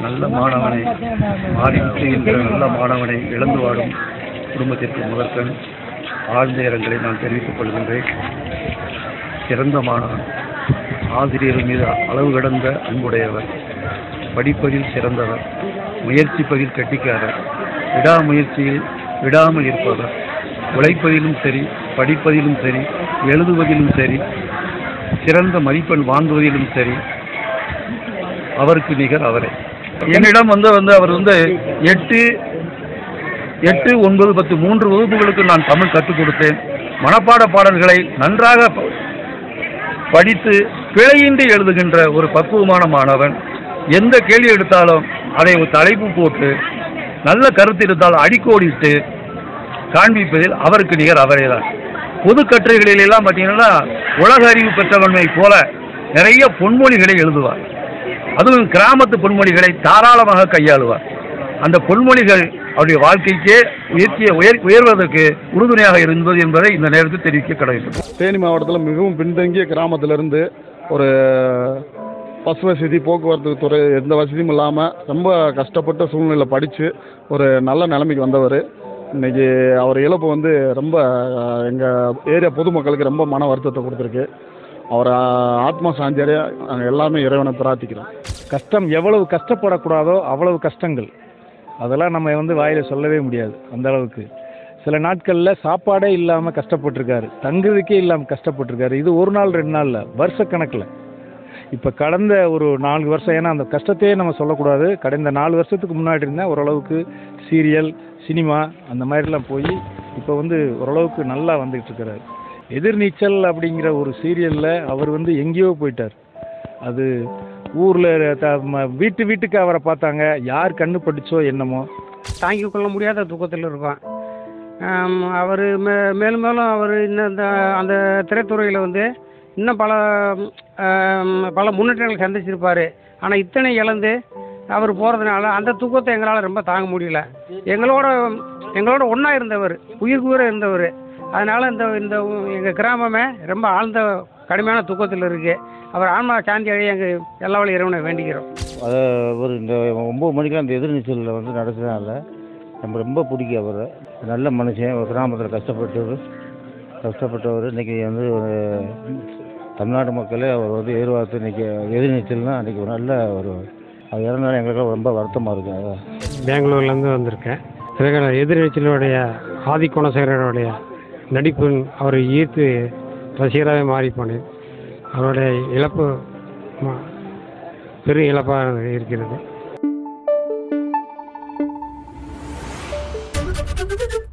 நல்ல மாணவனை மாறிவிட்டு என்கிற நல்ல மாணவனை இழந்து வாடும் குடும்பத்திற்கு முதற்கண் ஆழ்ந்த இரங்கலை நான் தெரிவித்துக் கொள்கின்றேன் சிறந்த மாணவன் ஆசிரியர் மீது அளவு கடந்த அன்புடையவர் படிப்பதில் சிறந்தவர் முயற்சிப்பதில் கெட்டிக்காரர் விடாமுயற்சியில் விடாமல் இருப்பவர் உழைப்பதிலும் சரி படிப்பதிலும் சரி எழுதுவதிலும் சரி சிறந்த மதிப்பெண் வாங்குவதிலும் சரி அவருக்கு நிகர் அவரே என்னிடம் வந்து வந்து அவர் வந்து எட்டு எட்டு ஒன்பது பத்து மூன்று வகுப்புகளுக்கு நான் தமிழ் கற்றுக் கொடுத்தேன் மனப்பாட பாடல்களை நன்றாக ப- படித்து பிழையின்றி எழுதுகின்ற ஒரு பக்குவமான மாணவன் எந்த கேள்வி எடுத்தாலும் அதை ஒரு தலைப்பு போட்டு நல்ல கருத்து இருந்தால் அடிக்கோடிட்டு காண்பிப்பதில் அவருக்கு நிகர் அவரே தான் பொது கட்டுரைகளில் எல்லாம் பார்த்தீங்கன்னா உலக அறிவு பெற்றவன்மை போல நிறைய பொன்மொழிகளை எழுதுவார் அதுவும் கிராமத்து பொன்மொழிகளை தாராளமாக கையாளுவார் அந்த பொன்மொழிகள் அவருடைய வாழ்க்கைக்கே உயர்ச்சிய உயர் உயர்வதற்கு உறுதுணையாக இருந்தது என்பதை இந்த நேரத்தில் தெரிவிக்க கடமைப்பட்டேன் தேனி மாவட்டத்தில் மிகவும் பின்தங்கிய கிராமத்திலிருந்து ஒரு பஸ் வசதி போக்குவரத்து துறை எந்த வசதியும் இல்லாமல் ரொம்ப கஷ்டப்பட்ட சூழ்நிலையில் படித்து ஒரு நல்ல நிலைமைக்கு வந்தவர் இன்னைக்கு அவர் இழப்பு வந்து ரொம்ப எங்கள் ஏரியா பொதுமக்களுக்கு ரொம்ப மன வருத்தத்தை கொடுத்துருக்கு அவர் ஆத்மா சாந்தியடைய நாங்கள் எல்லாமே இறைவனை பிரார்த்திக்கிறோம் கஷ்டம் எவ்வளவு கஷ்டப்படக்கூடாதோ அவ்வளவு கஷ்டங்கள் அதெல்லாம் நம்ம வந்து வாயில் சொல்லவே முடியாது அந்த அளவுக்கு சில நாட்களில் சாப்பாடே இல்லாமல் கஷ்டப்பட்டிருக்காரு தங்குறதுக்கே இல்லாமல் கஷ்டப்பட்டிருக்காரு இது ஒரு நாள் ரெண்டு நாளில் வருஷக்கணக்கில் இப்போ கடந்த ஒரு நான்கு வருஷம் ஏன்னா அந்த கஷ்டத்தையே நம்ம சொல்லக்கூடாது கடந்த நாலு வருஷத்துக்கு முன்னாடி இருந்தேன் ஓரளவுக்கு சீரியல் சினிமா அந்த மாதிரிலாம் போய் இப்போ வந்து ஓரளவுக்கு நல்லா வந்துகிட்டு இருக்கிறாரு எதிர்நீச்சல் அப்படிங்கிற ஒரு சீரியலில் அவர் வந்து எங்கேயோ போயிட்டார் அது ஊரில் வீட்டு வீட்டுக்கு அவரை பார்த்தாங்க யார் கண்ணு பட்டுச்சோ என்னமோ தாங்கிக் கொள்ள முடியாத துக்கத்தில் இருக்கோம் அவர் மே மேலும் மேலும் அவர் இன்னும் இந்த அந்த திரைத்துறையில் வந்து இன்னும் பல ஆம், பல முன்னேற்றங்கள் சந்திச்சிருப்பார் ஆனால் இத்தனை இழந்து அவர் போகிறதுனால அந்த துக்கத்தை எங்களால் ரொம்ப தாங்க முடியல எங்களோட எங்களோட ஒன்றா இருந்தவர் உயிருக்கு உயிரை இருந்தவர் அதனால் இந்த இந்த எங்கள் கிராமமே ரொம்ப ஆழ்ந்த கடுமையான துக்கத்தில் இருக்குது அவர் ஆன்மா சாந்தி அடைய எங்கள் எல்லா வழி இறைவனை வேண்டிக்கிறோம் அதை ஒரு இந்த ஒம்பது மணிக்கெலாம் அந்த எதிர்நீச்சலில் வந்து நடத்தினால நம்ம ரொம்ப பிடிக்கும் அவரை நல்ல மனுஷன் ஒரு கிராமத்தில் கஷ்டப்பட்டவர் கஷ்டப்பட்டவர் இன்றைக்கி வந்து ஒரு தமிழ்நாடு மக்களே அவர் வந்து எதிர்பார்த்து இன்றைக்கி எதிர்நீச்சல்னால் அன்றைக்கி ஒரு நல்ல ஒரு அது இறந்தாலும் எங்களுக்கு ரொம்ப வருத்தமாக இருக்குது அதான் பெங்களூர்லேருந்து வந்திருக்கேன் இவர்கள் எதிர்நீச்சலுடைய ஆதி குணசேகரனுடைய நடிப்பு அவரை ஈர்த்து ரசிகராகவே மாறி போனேன் அவருடைய இழப்பு ம- பெரும் இழப்பாக இருக்கிறது